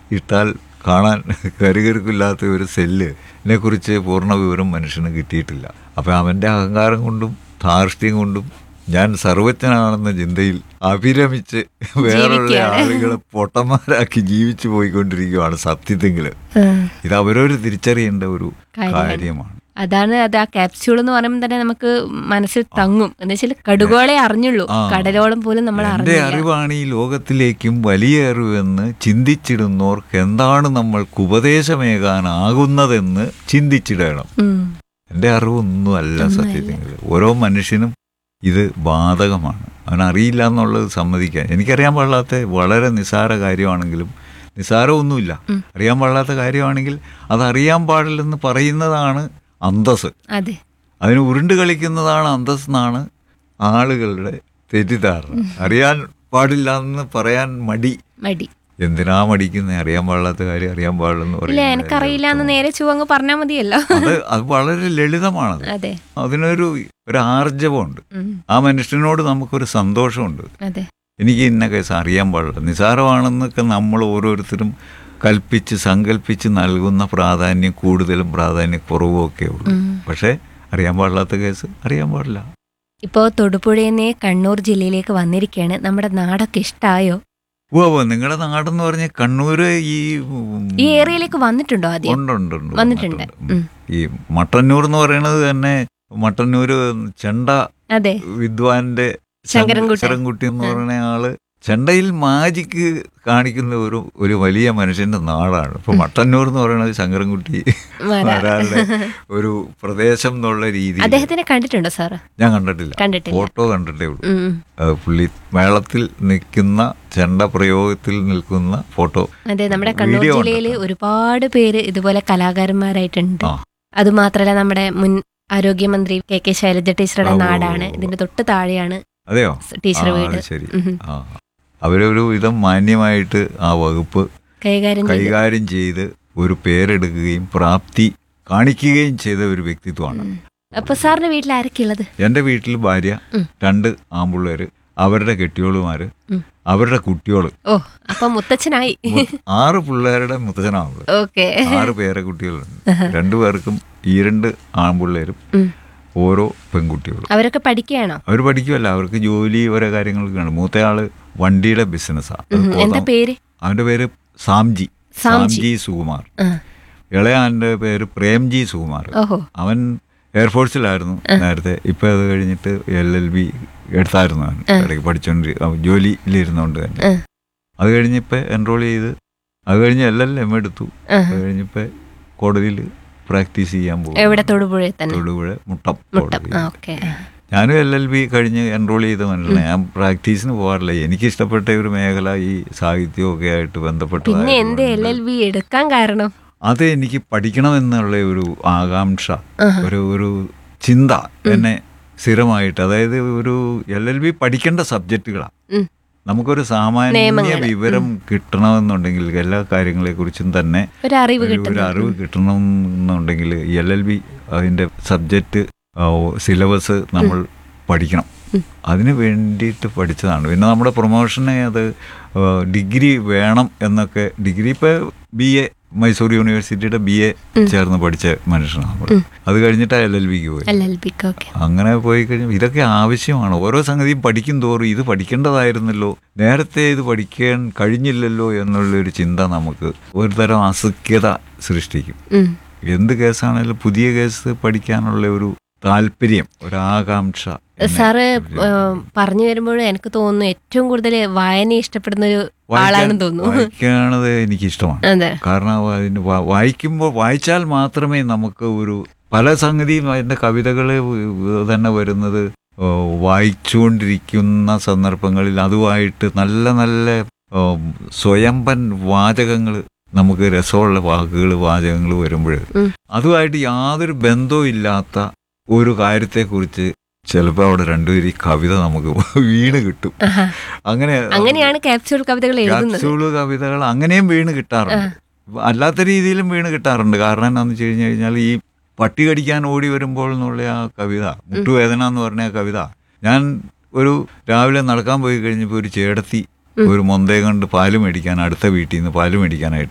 ഇട്ടാൽ കാണാൻ കരുകരുക്കില്ലാത്ത ഒരു സെല്ലിനെ കുറിച്ച് പൂർണ്ണ വിവരം മനുഷ്യന് കിട്ടിയിട്ടില്ല അപ്പം അവൻ്റെ അഹങ്കാരം കൊണ്ടും ധാർഷ്ട്യം കൊണ്ടും ഞാൻ സർവജ്ഞനാണെന്ന ചിന്തയിൽ അഭിരമിച്ച് വേറെയുള്ള ജീവിക്കുകയാണ്. ആളുകളെ പൊട്ടന്മാരാക്കി ജീവിച്ചു പോയിക്കൊണ്ടിരിക്കുകയാണ് സത്യത്തെങ്കിൽ ഇത് അവരവർ തിരിച്ചറിയേണ്ട ഒരു കാര്യമാണ്. കാര്യമാണ് അതാണ് അത് ആ ക്യാപ്സ്യൂൾ എന്ന് പറയുമ്പോൾ തന്നെ നമുക്ക് മനസ്സിൽ തങ്ങും എന്ന് വെച്ചാൽ കടുകോളെ അറിഞ്ഞുള്ളൂ ആ. കടലോളം പോലും നമ്മൾ എന്റെ അറിഞ്ഞില്ല അറിവാണ് ഈ ലോകത്തിലേക്കും വലിയ അറിവെന്ന് ചിന്തിച്ചിടുന്നവർക്ക് എന്താണ് നമ്മൾക്ക് ഉപദേശമേകാനാകുന്നതെന്ന് ചിന്തിച്ചിടണം ഉം. എൻ്റെ അറിവൊന്നും അല്ല സത്യത്തിൽ ഓരോ മനുഷ്യനും ഇത് ബാധകമാണ് അവനറിയില്ല എന്നുള്ളത് സമ്മതിക്കാൻ എനിക്കറിയാൻ പാടില്ലാത്ത വളരെ നിസ്സാര കാര്യമാണെങ്കിലും നിസ്സാരമൊന്നുമില്ല ഉം. അറിയാൻ പാടില്ലാത്ത കാര്യമാണെങ്കിൽ അത് അറിയാൻ പാടില്ലെന്ന് പറയുന്നതാണ് അന്തസ് അതെ അതിന് ഉരുണ്ട് കളിക്കുന്നതാണ് അന്തസ് എന്നാണ് ആളുകളുടെ തെറ്റിദ്ധാരണ അറിയാൻ പാടില്ല എന്ന് പറയാൻ മടി മടി എന്തിനാ മടിക്കുന്നത് അറിയാൻ പാടില്ലാത്ത കാര്യം അറിയാൻ പാടില്ലെന്ന് ഇല്ല പറയുന്നത് എനിക്കറിയില്ല എന്ന് നേരെ ചുവങ്ങ് പറഞ്ഞാൽ മതിയല്ലോ അത് അത് വളരെ ലളിതമാണത് അതെ അതിനൊരു ഒരു ആർജവമുണ്ട് ഉം. ആ മനുഷ്യനോട് നമുക്കൊരു സന്തോഷമുണ്ട് അതെ എനിക്ക് ഇന്ന കേസ് അറിയാൻ പാടില്ല നിസാരമാണെന്നൊക്കെ നമ്മൾ ഓരോരുത്തരും കൽപ്പിച്ച് സങ്കല്പിച്ച് നൽകുന്ന പ്രാധാന്യം കൂടുതലും പ്രാധാന്യം കുറവും ഒക്കെ ഉള്ളൂ ഉം. പക്ഷേ അറിയാൻ പാടില്ലാത്ത കേസ് അറിയാൻ പാടില്ല ഇപ്പോൾ തൊടുപുഴയിൽ നിന്ന് കണ്ണൂർ ജില്ലയിലേക്ക് വന്നിരിക്കുകയാണ് നമ്മുടെ നാടൊക്കെ ഇഷ്ടായോ ഓ ഓ നിങ്ങളുടെ നാടെന്ന് പറഞ്ഞ കണ്ണൂര് ഈ ഉം, ഈ ഏരിയയിലേക്ക് വന്നിട്ടുണ്ടോ ആദ്യം ഉണ്ട് ഉണ്ട് ഉണ്ട് വന്നിട്ടുണ്ട് വന്നിട്ടുണ്ട്. ഉം. ഈ മട്ടന്നൂർ എന്ന് പറയുന്നത് തന്നെ മട്ടന്നൂര് ചെണ്ട അതെ വിദ്വാന്റെ ശങ്കരൻകുട്ടി. ശങ്കരൻകുട്ടി എന്ന് പറയുന്ന ആള് ചെണ്ടയിൽ മാജിക്ക് കാണിക്കുന്ന ഒരു ഒരു വലിയ മനുഷ്യന്റെ നാടാണ് ഇപ്പൊ മട്ടന്നൂർ എന്ന് പറയുന്നത് ശങ്കരൻകുട്ടി വരാ. വരാറുടെ ഒരു പ്രദേശം എന്നുള്ള രീതിയിൽ അദ്ദേഹത്തിനെ കണ്ടിട്ടുണ്ടോ സാറ് ഞാൻ കണ്ടിട്ടില്ല കണ്ടിട്ടില്ല ഫോട്ടോ കണ്ടിട്ടേ ഉള്ളൂ ഉം. അത് പുള്ളി മേളത്തിൽ നിൽക്കുന്ന ചെണ്ട പ്രയോഗത്തിൽ നിൽക്കുന്ന ഫോട്ടോ അതെ നമ്മുടെ കണ്ണൂർ വീഡിയോ ജില്ലയിൽ കണ്ടിട്ടുണ്ട്. ഒരുപാട് പേര് ഇതുപോലെ കലാകാരന്മാരായിട്ടുണ്ട് ആ. അതുമാത്രല്ല നമ്മുടെ മുൻ ആരോഗ്യമന്ത്രി കെ കെ ശൈലജ ടീച്ചറുടെ ആ, ഓ, നാടാണ് ഓ, ഓ. ഇതിന്റെ തൊട്ട് താഴെയാണ് അതെയോ ടീച്ചർ ആ, വീട് അത് ശരി ഉം. ആ അവരൊരു വിധം മാന്യമായിട്ട് ആ വകുപ്പ് കൈകാര്യം ചെയ്ത് കൈകാര്യം ചെയ്ത് ഒരു പേരെടുക്കുകയും പ്രാപ്തി കാണിക്കുകയും ചെയ്ത ഒരു വ്യക്തിത്വമാണ് അപ്പൊ സാറിന്റെ വീട്ടിൽ ആരൊക്കെ ഉള്ളത് എൻ്റെ വീട്ടിൽ ഭാര്യ ഉം. രണ്ട് ആമ്പിള്ളേര് അവരുടെ കെട്ടിയോളുമാര് ഉം. അവരുടെ കുട്ടിയോള് ഓ അപ്പൊ മുത്തച്ഛനായി മു- ആറ് പിള്ളേരുടെ മുത്തച്ഛനാണ് ഓക്കെ ആറ് പേരെ കുട്ടികളുണ്ട് രണ്ടുപേർക്കും ഈ രണ്ട് ആൺപിള്ളേരും ഉം. ഓരോ പെൺകുട്ടികളും അവരൊക്കെ പഠിക്കുകയാണോ അവർ പഠിക്കുമല്ല അവർക്ക് ജോലി ഓരോ കാര്യങ്ങളൊക്കെയാണ് മൂത്തയാള് വണ്ടിയുടെ ബിസിനസ്സാണ് ഉം. എന്താ പേര് അവന്റെ പേര് സാംജി സാംജി. സാംജി സുകുമാർ ആ. ഇളയാന്റെ പേര് പ്രേംജി സുകുമാർ ഓഹോ അവൻ എയർഫോഴ്സിലായിരുന്നു നേരത്തെ ഇപ്പൊ അത് കഴിഞ്ഞിട്ട് എൽ എൽ ബി എടുത്തായിരുന്നു അവൻ ഇടയ്ക്ക് പഠിച്ചോണ്ട് അവൻ ജോലിയിലിരുന്നോണ്ട് തന്നെ ആ. അത് കഴിഞ്ഞിപ്പോ എൻറോൾ ചെയ്ത് അത് കഴിഞ്ഞ് എൽ എൽ എം എടുത്തു ആ. അത് കഴിഞ്ഞിപ്പോ കോടതിയിൽ പ്രാക്ടീസ് ചെയ്യാൻ പോകും എവിടെ തൊടുപുഴയിൽ തന്നെ തൊടുപുഴ മുട്ടം മുട്ടം കോടതി ആ ഓക്കെ ഞാനും എൽ എൽ ബി കഴിഞ്ഞ് എൻറോൾ ചെയ്ത മനുഷ്യനാണ് ഞാൻ പ്രാക്ടീസിന് പോകാറില്ല എനിക്ക് ഇഷ്ടപ്പെട്ട ഒരു മേഖല ഈ സാഹിത്യമൊക്കെ ആയിട്ട് ബന്ധപ്പെട്ട പിന്നെ എന്ത് എൽ എൽ ബി എടുക്കാൻ കാരണം അത് എനിക്ക് പഠിക്കണമെന്നുള്ള ഒരു ആകാംക്ഷ ഒരു ഒരു ചിന്ത എന്നെ സ്ഥിരമായിട്ട് അതായത് ഒരു എൽ എൽ ബി പഠിക്കേണ്ട സബ്ജക്റ്റുകളാണ് ഉം. നമുക്കൊരു സാമാന്യ നിയമങ്ങള്. വിവരം കിട്ടണമെന്നുണ്ടെങ്കിൽ എല്ലാ കാര്യങ്ങളെക്കുറിച്ചും തന്നെ ഒരു അറിവ് ഒരു- ഒരു കിട്ടുന്നു അറിവ് കിട്ടണമെന്നുണ്ടെങ്കിൽ എൽ എൽ ബി അതിൻ്റെ സബ്ജക്റ്റ് സിലബസ് നമ്മൾ പഠിക്കണം അതിന് വേണ്ടിയിട്ട് പഠിച്ചതാണ് പിന്നെ നമ്മുടെ പ്രൊമോഷന് അത് ആ, ഡിഗ്രി വേണം എന്നൊക്കെ ഡിഗ്രി ഇപ്പോൾ ബി എ മൈസൂർ യൂണിവേഴ്സിറ്റിയുടെ ബി എ ചേർന്ന് പഠിച്ച മനുഷ്യനാണ് നമ്മൾ അത് കഴിഞ്ഞിട്ട് എൽ എൽ ബിക്ക് പോയി എൽ എൽ ബിക്ക് ഓക്കെ അങ്ങനെ പോയി കഴിഞ്ഞാൽ ഇതൊക്കെ ആവശ്യമാണ് ഓരോ സംഗതിയും പഠിക്കും തോറും ഇത് പഠിക്കേണ്ടതായിരുന്നല്ലോ നേരത്തെ ഇത് പഠിക്കാൻ കഴിഞ്ഞില്ലല്ലോ എന്നുള്ളൊരു ചിന്ത നമുക്ക് ഒരു തരം അസുഖ്യത സൃഷ്ടിക്കും ഉം. എന്ത് കേസാണെങ്കിലും പുതിയ കേസ് പഠിക്കാനുള്ള ഒരു താല്പര്യം ഒരാകാംക്ഷ എന്നെ സാറ് ഒരു- ഏഹ്, പറഞ്ഞു വരുമ്പോഴും എനിക്ക് തോന്നുന്നു ഏറ്റവും കൂടുതൽ വായന ഇഷ്ടപ്പെടുന്ന ഒരു വായിക്കാൻ- ആളാണെന്ന് തോന്നുന്നു വായിക്കണത് എനിക്ക് ഇഷ്ടമാണ് അതെ കാരണം അതിന് വാ- വായിക്കുമ്പോൾ വായിച്ചാൽ മാത്രമേ നമുക്ക് ഒരു പല സംഗതിയും അതിൻ്റെ കവിതകൾ തന്നെ വരുന്നത് ഓ, വായിച്ചുകൊണ്ടിരിക്കുന്ന സന്ദർഭങ്ങളിൽ അതുമായിട്ട് നല്ല നല്ല ഓ, സ്വയംപൻ വാചകങ്ങൾ നമുക്ക് രസമുള്ള വാക്കുകൾ വാചകങ്ങൾ വരുമ്പോൾ ഉം. അതുമായിട്ട് യാതൊരു ബന്ധവും ഇല്ലാത്ത ഒരു കാര്യത്തെക്കുറിച്ച് ചിലപ്പോൾ അവിടെ രണ്ടുപേരും ഈ കവിത നമുക്ക് വീണ് കിട്ടും ആഹാ. അങ്ങനെ അങ്ങനെയാണ് ക്യാപ്സ്യൂൾ കവിതകൾ എഴുതുന്നത് ക്യാപ്സ്യൂള് കവിതകൾ അങ്ങനെയും വീണ് കിട്ടാറുണ്ട് അല്ലാത്ത രീതിയിലും വീണ് കിട്ടാറുണ്ട് കാരണം എന്താണെന്ന് വെച്ച് കഴിഞ്ഞു കഴിഞ്ഞാൽ ഈ പട്ടി കടിക്കാൻ ഓടി വരുമ്പോൾ എന്നുള്ള ആ കവിത മുട്ടുവേദന എന്ന് പറഞ്ഞ ആ കവിത ഞാൻ ഒരു രാവിലെ നടക്കാൻ പോയി കഴിഞ്ഞപ്പോൾ ഒരു ചേടത്തി ഒരു മൊന്തയെ കണ്ട് പാല് മേടിക്കാൻ അടുത്ത വീട്ടിൽ നിന്ന് പാല് മേടിക്കാനായിട്ട്